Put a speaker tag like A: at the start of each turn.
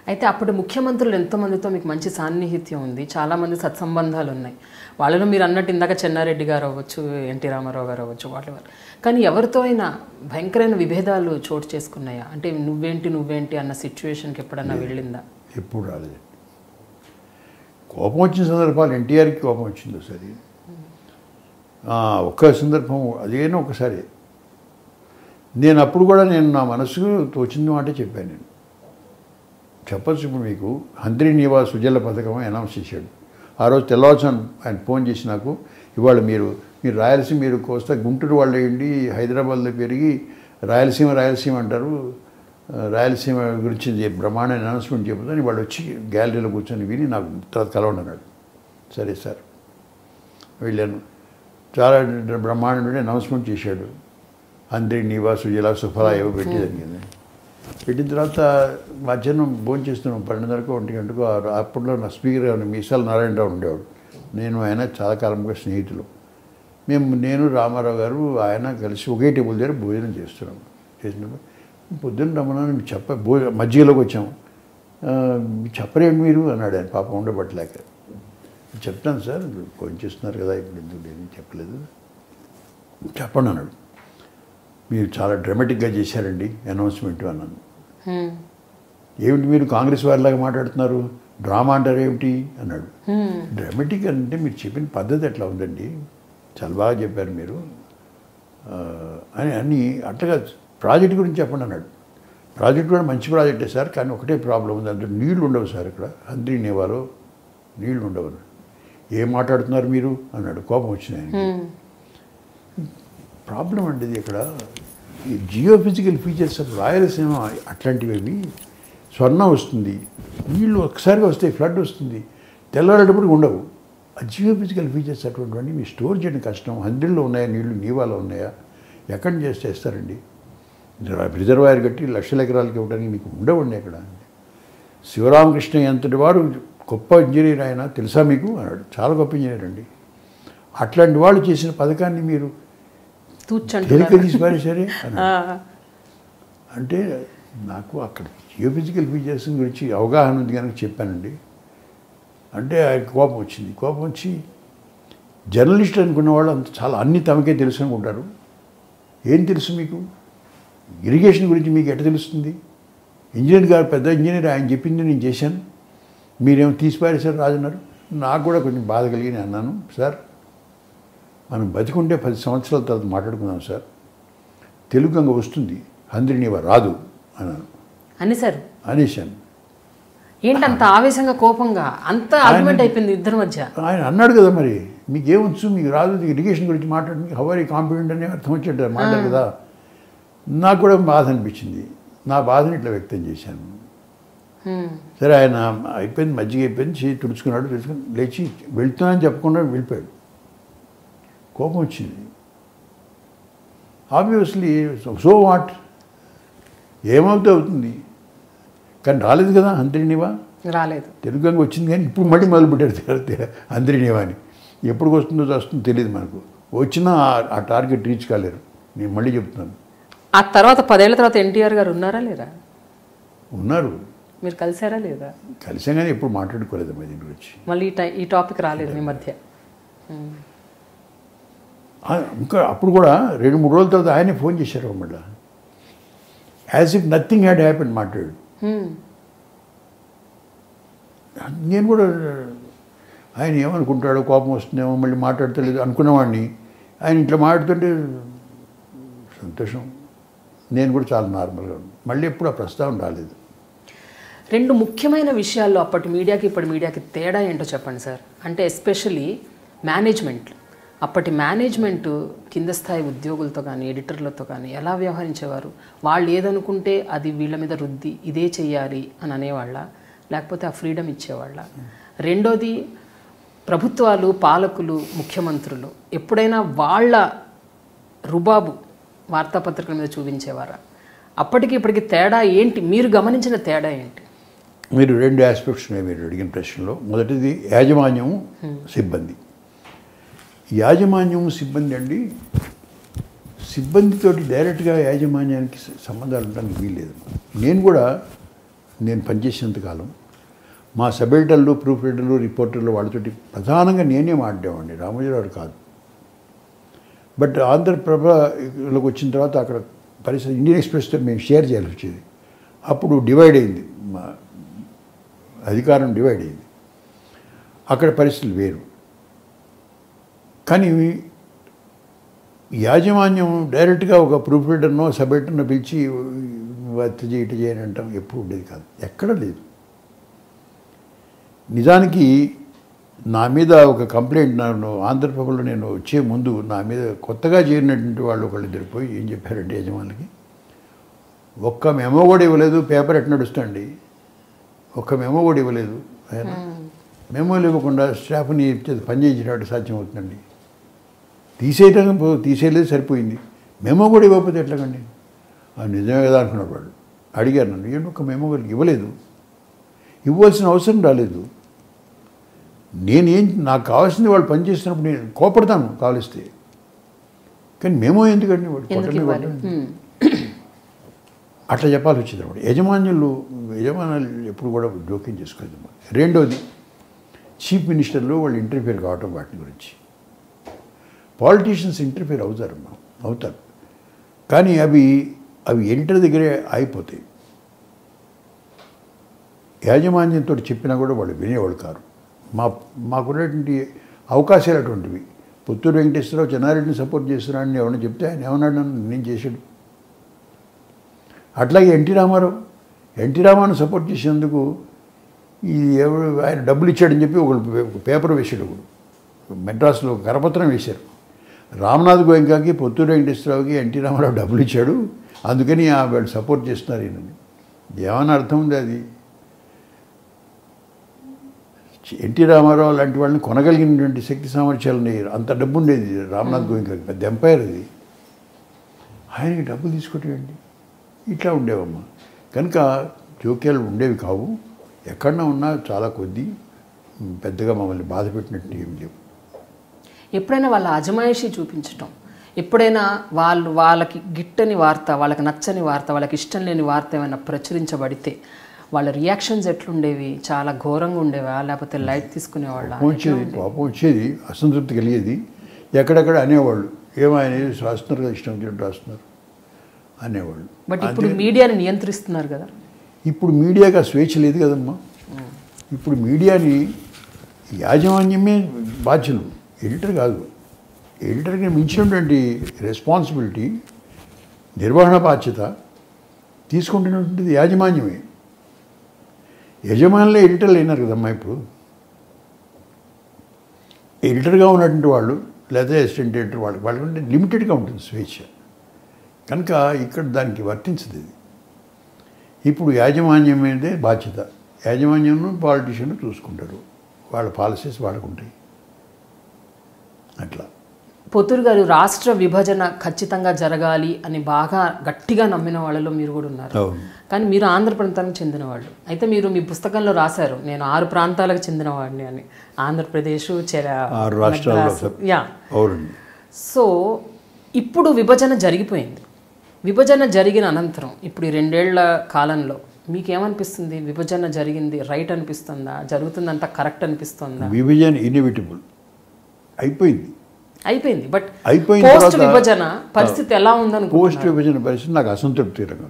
A: అయితే అప్పుడు ముఖ్యమంత్రులు ఎంతోమందితో మీకు మంచి సాన్నిహిత్యం ఉంది చాలామంది సత్సంబంధాలు ఉన్నాయి వాళ్ళలో మీరు అన్నట్టు ఇందాక చెన్నారెడ్డి గారు అవ్వచ్చు ఎన్టీ రామారావు గారు అవ్వచ్చు వాళ్ళ వారు కానీ ఎవరితో అయినా భయంకరమైన విభేదాలు చోటు చేసుకున్నాయా అంటే నువ్వేంటి నువ్వేంటి అన్న సిచ్యువేషన్కి ఎప్పుడన్నా వెళ్ళిందా
B: ఎప్పుడు రాలేదు కోపం వచ్చిన సందర్భాలు ఎన్టీఆర్కి కోపం వచ్చింది ఒకసారి ఆ, ఒక్క సందర్భం అదేనో ఒకసారి నేను అప్పుడు కూడా నేను నా మనసుకు తోచింది మాట చెప్పాను నేను చెప్పచ్చు ఇప్పుడు మీకు హంద్రి నివాస్ సుజల పథకం అనౌన్స్ చేశాడు ఆ రోజు తెల్లవారుజాము ఆయన ఫోన్ చేసి నాకు ఇవాళ మీరు మీరు రాయలసీమ మీరు కోస్తా గుంటూరు వాళ్ళు వేయండి హైదరాబాద్లో పెరిగి రాయలసీమ రాయలసీమ అంటారు ఆ, రాయలసీమ గురించి చెప్- బ్రహ్మాండమైన అనౌన్స్మెంట్ చెబుతాను వాళ్ళు వచ్చి గ్యాలరీలో కూర్చొని విని నాకు తర్వాత కలవండి అన్నాడు సరే సార్ వెళ్ళాను చాలా బ్రహ్మాండమైన అనౌన్స్మెంట్ చేశాడు అందరి నివాసు ఇలా సుఫలా ఏవో పెట్టి జరిగింది పెట్టిన తర్వాత మధ్యాహ్నం భోజనం చేస్తున్నాం పన్నెండున్నరకు ఒంటి గంటకు ఆ- అప్పట్లో నా స్పీకర్ గారు మీసాల నారాయణరావు ఉండేవాడు నేను ఆయన చాలా కాలంగా స్నేహితులు మేము నేను రామారావు గారు ఆయన కలిసి ఒకే టేబుల్ దగ్గర భోజనం చేస్తున్నాం చేసినప్పుడు పొద్దున్న రమ్మన్నాను మీకు చెప్ప భో మజ్జిగలోకి వచ్చాము "ఆ, మీకు చెప్పరేంటి మీరు అన్నాడు ఆయన పాపం ఉండబట్టలేక చెప్తాను సార్ ఫోన్ చేస్తున్నారు కదా ఇప్పుడు ఎందుకు లేదు చెప్పలేదు చెప్పండి అన్నాడు మీరు చాలా డ్రామాటిక్గా చేశారండి అనౌన్స్మెంట్ అన్నాను
A: హ్మ్.
B: ఏమిటి మీరు కాంగ్రెస్ వారిలాగా మాట్లాడుతున్నారు డ్రామా అంటారు ఏమిటి అన్నాడు డ్రామాటిక్ అంటే మీరు చెప్పిన పద్ధతి ఎట్లా ఉందండి చాలా బాగా చెప్పారు మీరు ఆ, అని అన్ని అట్లాగా ప్రాజెక్ట్ గురించి చెప్పండి అన్నాడు ప్రాజెక్ట్ కూడా మంచి ప్రాజెక్టే సార్ కానీ ఒకటే ప్రాబ్లం ఉంది అందులో నీళ్లు ఉండవు సార్ ఇక్కడ అందరి నేవాలో నీళ్లు ఉండవు ఏం మాట్లాడుతున్నారు మీరు అన్నాడు కోపం వచ్చింది ఆయనకి.
A: హ్మ్.
B: ప్రాబ్లం అండి ఇది ఇక్కడ ఈ geophysical features of Rayalaseema అట్లాంటివి అవి స్వర్ణం వస్తుంది నీళ్ళు ఒకసారిగా వస్తాయి ఫ్లడ్ వస్తుంది తెల్లవారేటప్పుడు ఉండవు ఆ జియో ఫిజికల్ ఫీచర్స్ అటువంటివన్నీ మీ స్టోర్ చేయడం కష్టం హండ్రెడ్లో ఉన్నాయా నీళ్లు నీవాలో ఉన్నాయా ఎక్కడి నుంచి చేసి చేస్తారండి రిజర్వాయర్ కట్టి లక్షల ఎకరాలకి ఇవ్వడానికి మీకు ఉండవండి అక్కడ శివరామకృష్ణ ఎంతటి వాడు గొప్ప ఇంజనీర్ ఆయన తెలుసా మీకు అన్నాడు చాలా గొప్ప ఇంజనీర్ అండి అట్లాంటి వాళ్ళు చేసిన పథకాన్ని మీరు తేలిక
A: తూచంటున్నారు
B: తీసి పారేశారే అన్నాడు.
A: ఆ,
B: అంటే నాకు అక్కడ జియోఫిజికల్ ఫీచర్స్ గురించి అవగాహన ఉంది కనుక చెప్పానండి అంటే ఆయన కోపం వచ్చింది కోపం వచ్చి జర్నలిస్ట్ అనుకున్న వాళ్ళు అంత చాలా అన్ని తమకే తెలుసు అనుకుంటారు ఏం తెలుసు మీకు ఇరిగేషన్ గురించి మీకు ఎట్ట తెలుస్తుంది ఇంజనీర్ గారు పెద్ద ఇంజనీర్ ఆయన చెప్పింది నేను చేశాను మీరేమో తీసిపారేశారు రాజన్నారు నాకు కూడా కొంచెం బాధ కలిగి నేను అన్నాను సార్ మనం బతికుంటే పది సంవత్సరాల తర్వాత మాట్లాడుకుందాం సార్ తెలుగు గంగ వస్తుంది హంద్రినివ రాదు అన్నాను
A: అనేసారు
B: అనేశాను
A: ఏంటి అంత ఆవేశంగా కోపంగా అంత ఆర్గ్యుమెంట్ అయిపోయింది ఇద్దరి మధ్య
B: ఆయన అన్నాడు కదా మరి మీకు ఏమొచ్చు మీకు రాదు మీకు ఇరిగేషన్ గురించి మాట్లాడి మీకు హవరీ కాంపిడెంట్ అని అర్థం వచ్చేట మాట్లాడు కదా నాకు కూడా బాధ అనిపించింది నా బాధని ఇట్లా వ్యక్తం చేశాను
A: హ్మ్.
B: సరే ఆయన అయిపోయింది మజ్జిగ అయిపోయింది చేయి తుడుచుకున్నాడు తుడుచుకుని లేచి వెళ్తున్నానని చెప్పకుండా వెళ్ళిపోయాడు కోపం వచ్చింది ఆబ్వియస్లీ సో వాట్ ఏమవుతే అవుతుంది కానీ రాలేదు కదా అంతరినివా
A: రాలేదు
B: తెలుగు గంగ వచ్చింది కానీ ఇప్పుడు మళ్ళీ మొదలుపెట్టారు అందరినివా అని ఎప్పుడు వస్తుందో వస్తుందో తెలియదు మనకు వచ్చినా ఆ- ఆ టార్గెట్ రీచ్ కాలేరు నేను మళ్ళీ చెప్తున్నాను
A: ఆ తర్వాత పదేళ్ల తర్వాత ఎన్టీఆర్ గారు ఉన్నారా లేరా
B: ఉన్నారు
A: మీరు కలిసారా లేదా
B: కలిసాం కానీ ఎప్పుడు మాట్లాడుకోలేదు మా దీని గురించి
A: మళ్ళీ ఈ టై- ఈ టాపిక్ రాలేదు మీ మధ్య హ్మ్.
B: ఆ, ఇంకా అప్పుడు కూడా రెండు మూడు రోజుల తర్వాత ఆయనే ఫోన్ చేశారు మళ్ళీ as if nothing had happen మాట్లాడు
A: హ్మ్.
B: నేను కూడా ఆయన ఏమనుకుంటాడో కోపం వస్తుందేమో మళ్ళీ మాట్లాడతలేదు అనుకున్నవాడిని ఆయన ఇట్లా మాట్లాడుతుంటే సంతోషం నేను కూడా చాలా నార్మల్గా ఉన్నాను మళ్ళీ ఎప్పుడు ఆ ప్రస్తావన రాలేదు
A: రెండు ముఖ్యమైన విషయాల్లో అప్పటి మీడియాకి ఇప్పటి మీడియాకి తేడా ఏంటో చెప్పండి సార్ అంటే ఎస్పెషలీ మేనేజ్మెంట్ అప్పటి మేనేజ్మెంట్ కింద స్థాయి ఉద్యోగులతో కానీ ఎడిటర్లతో కానీ ఎలా వ్యవహరించేవారు వాళ్ళు ఏదనుకుంటే అది వీళ్ళ మీద రుద్ది ఇదే చెయ్యాలి అని అనేవాళ్ళ లేకపోతే ఆ ఫ్రీడమ్ ఇచ్చేవాళ్ళ రెండోది ప్రభుత్వాలు పాలకులు ముఖ్యమంత్రులు ఎప్పుడైనా వాళ్ళ రుబాబు వార్తాపత్రికల మీద చూపించేవారా అప్పటికి ఇప్పటికి తేడా ఏంటి మీరు గమనించిన తేడా ఏంటి
B: మీరు రెండు ఆస్పెక్ట్స్ ఉన్నాయి మీరు అడిగిన ప్రశ్నలో మొదటిది యాజమాన్యం సిబ్బంది యాజమాన్యం సిబ్బంది అండి సిబ్బందితోటి డైరెక్ట్గా యాజమాన్యానికి స- సంబంధాలు ఉండడానికి వీల్లేదు నేను కూడా నేను పనిచేసేంతకాలం మా సబ్ ఎడిటర్లు ప్రూఫ్ రీడర్లు రిపోర్టర్లు వాళ్ళతోటి ప్రధానంగా నేనే మాట్లాడేవాడిని రామోజీరావు కాదు బట్ ఆంధ్రప్రభలోకి వచ్చిన తర్వాత అక్కడ పరిస్థితి ఇండియన్ ఎక్స్ప్రెస్తో మేము షేర్ చేయాల్సి వచ్చేది అప్పుడు డివైడ్ అయింది మా అధికారం డివైడ్ అయింది అక్కడ పరిస్థితులు వేరు కానీ యాజమాన్యం డైరెక్ట్గా ఒక ప్రూఫ్ రీడర్నో సబ్ ఎడిటర్నో పిలిచి వర్త చేయి ఇటు చేయని అంటాం ఎప్పుడు ఉండేది కాదు ఎక్కడ లేదు నిజానికి నా మీద ఒక కంప్లైంట్ నన్ను ఆంధ్రప్రభలో నేను వచ్చే ముందు నా మీద కొత్తగా చేరినటువంటి వాళ్ళు ఒకళ్ళు ఇద్దరు పోయి ఏం చెప్పారంటే యజమానికి ఒక్క మెమో కూడా ఇవ్వలేదు పేపర్ ఎట్ నడుస్తుంది ఒక్క మెమో కూడా ఇవ్వలేదు ఆయన మెమోలు ఇవ్వకుండా స్టాఫ్ని ఇచ్చేది పని చేయించినట్టు సాధ్యం అవుతుందండి తీసేయటం పో- తీసేయలేదు సరిపోయింది మెమో కూడా ఇవ్వకపోతే ఎట్లాగండి ఆ నిజమే కదా అనుకున్నాడు వాళ్ళు అడిగారు నన్ను ఏంటి ఒక మెమో వాళ్ళకి ఇవ్వలేదు ఇవ్వాల్సిన అవసరం రాలేదు నేనేం నాకు కావాల్సింది వాళ్ళు పని చేస్తున్నప్పుడు నేను కోపడతాను కావలిస్తే కానీ మెమో ఎందుకండి వాడు
A: ఎందుకు
B: కొట్టండి
A: ఇవ్వాలి
B: కొట్టండి.
A: ఉమ్.
B: అట్లా చెప్పాల్సి వచ్చింది అన్నమాట యజమానులు యజమానులు ఎప్పుడు కూడా జోక్యం చేసుకోలేదు రెండోది చీఫ్ మినిస్టర్లు వాళ్ళు ఇంటర్ఫియర్ కావటం వాటి గురించి పాలిటీషియన్స్ ఇంటర్ఫియర్ అవుతారమ్మా అవుతారు కానీ అవి అవి ఎంటర్ దగ్గరే అయిపోతాయి యాజమాన్యంతో చెప్పినా కూడా వాళ్ళు వినేవాళ్ళు కారు మా మాకున్నటువంటి అవకాశాలు అటువంటివి పుత్తూరు వెంకటేశ్వరరావు చెన్నారెడ్డిని సపోర్ట్ చేస్తున్నాడని ఎవరైనా చెప్తే ఆయన ఏమన్నాడు నన్ను నేను చేశాడు అట్లాగే ఎన్టీ రామారావు ఎన్టీ రామాను సపోర్ట్ చేసేందుకు ఈ ఎవరు ఆయన డబ్బులు ఇచ్చాడని చెప్పి ఒకళ్ళు ఒక పేపర్ వేసాడు ఒకడు మెడ్రాస్లో ఒక కరపత్రం వేశారు రామనాథ్ గోయంకాకి పొత్తూరు వెంకటేశ్వరరావుకి ఎన్టీ రామారావు డబ్బులు ఇచ్చాడు అందుకని ఆ వాళ్ళు సపోర్ట్ చేస్తున్నారు ఈయనని ఏమన్నా అర్థం ఉంది అది ఎన్టీ రామారావు లాంటి వాళ్ళని కొనగలిగినటువంటి శక్తి సామర్థ్యాలని అంత డబ్బు ఉండేది రామనాథ్ గోయంకాకి పెద్ద ఎంపైర్ అది ఆయనకి డబ్బులు తీసుకోవటండి ఇట్లా ఉండేవమ్మా కనుక జోక్యాలు ఉండేవి కావు ఎక్కడన్నా ఉన్నా చాలా కొద్ది ఉమ్, పెద్దగా మమ్మల్ని బాధ పెట్టినట్టు ఏం లేవు
A: ఎప్పుడైనా వాళ్ళ అజమాయిషి చూపించటం ఎప్పుడైనా వాళ్ళు వాళ్ళకి గిట్టని వార్త వాళ్ళకి నచ్చని వార్త వాళ్ళకి ఇష్టం లేని వార్త ఏమైనా ప్రచురించబడితే వాళ్ళ రియాక్షన్స్ ఎట్లుండేవి చాలా ఘోరంగా ఉండేవా లేకపోతే లైట్ తీసుకునేవాళ్ళ
B: కోపం వచ్చేది కోపం వచ్చేది అసంతృప్తి కలిగేది ఎక్కడెక్కడ అనేవాళ్ళు ఏమైనా రాస్తున్నారు కదా ఇష్టం వచ్చినట్టు రాస్తున్నారు అనేవాళ్ళు
A: బట్ ఇప్పుడు మీడియాని నియంత్రిస్తున్నారు కదా
B: ఇప్పుడు మీడియాకి ఆ స్వేచ్ఛ లేదు కదమ్మా ఇప్పుడు మీడియాని యాజమాన్యమే బాధ్యులు ఎడిటర్ కాదు ఎడిటర్కి మించినటువంటి రెస్పాన్సిబిలిటీ నిర్వహణ బాధ్యత తీసుకుంటున్నటువంటిది యాజమాన్యమే యజమానులే ఎడిటర్లు అయినారు కదమ్మా ఇప్పుడు ఎడిటర్గా ఉన్నటువంటి వాళ్ళు లేదా అసిస్టెంట్ ఎడిటర్ వాళ్ళు వాళ్ళకంటే లిమిటెడ్గా ఉంటుంది స్వేచ్ఛ కనుక ఇక్కడ దానికి వర్తించదు ఇది ఇప్పుడు యాజమాన్యం మీదే బాధ్యత యాజమాన్యం పాలిటీషియన్ చూసుకుంటారు వాళ్ళ పాలసీస్ వాళ్ళకుంటాయి అట్లా
A: పొత్తూరు గారు రాష్ట్ర విభజన ఖచ్చితంగా జరగాలి అని బాగా గట్టిగా నమ్మిన వాళ్ళలో మీరు కూడా ఉన్నారు
B: అవును
A: కానీ మీరు ఆంధ్ర ప్రాంతానికి చెందిన వాళ్ళు అయితే మీరు మీ పుస్తకంలో రాశారు నేను ఆరు ప్రాంతాలకు చెందిన వాడిని అని ఆంధ్రప్రదేశ్ చెర
B: ఆరు రాష్ట్రాల్లో
A: మద్రాసు. యా
B: అవునండి
A: సో ఇప్పుడు విభజన జరిగిపోయింది విభజన జరిగిన అనంతరం ఇప్పుడు ఈ రెండేళ్ల కాలంలో మీకేమనిపిస్తుంది విభజన జరిగింది రైట్ అనిపిస్తుందా జరుగుతుందంతా కరెక్ట్ అనిపిస్తుందా
B: విభజన ఇన్ఎవిటబుల్ అయిపోయింది
A: అయిపోయింది బట్
B: అయిపోయిన
A: పోస్ట్
B: తర్వాత
A: విభజన పరిస్థితి ఎలా ఉందనుకో
B: పోస్ట్ విభజన పరిస్థితి నాకు అసంతృప్తికరంగా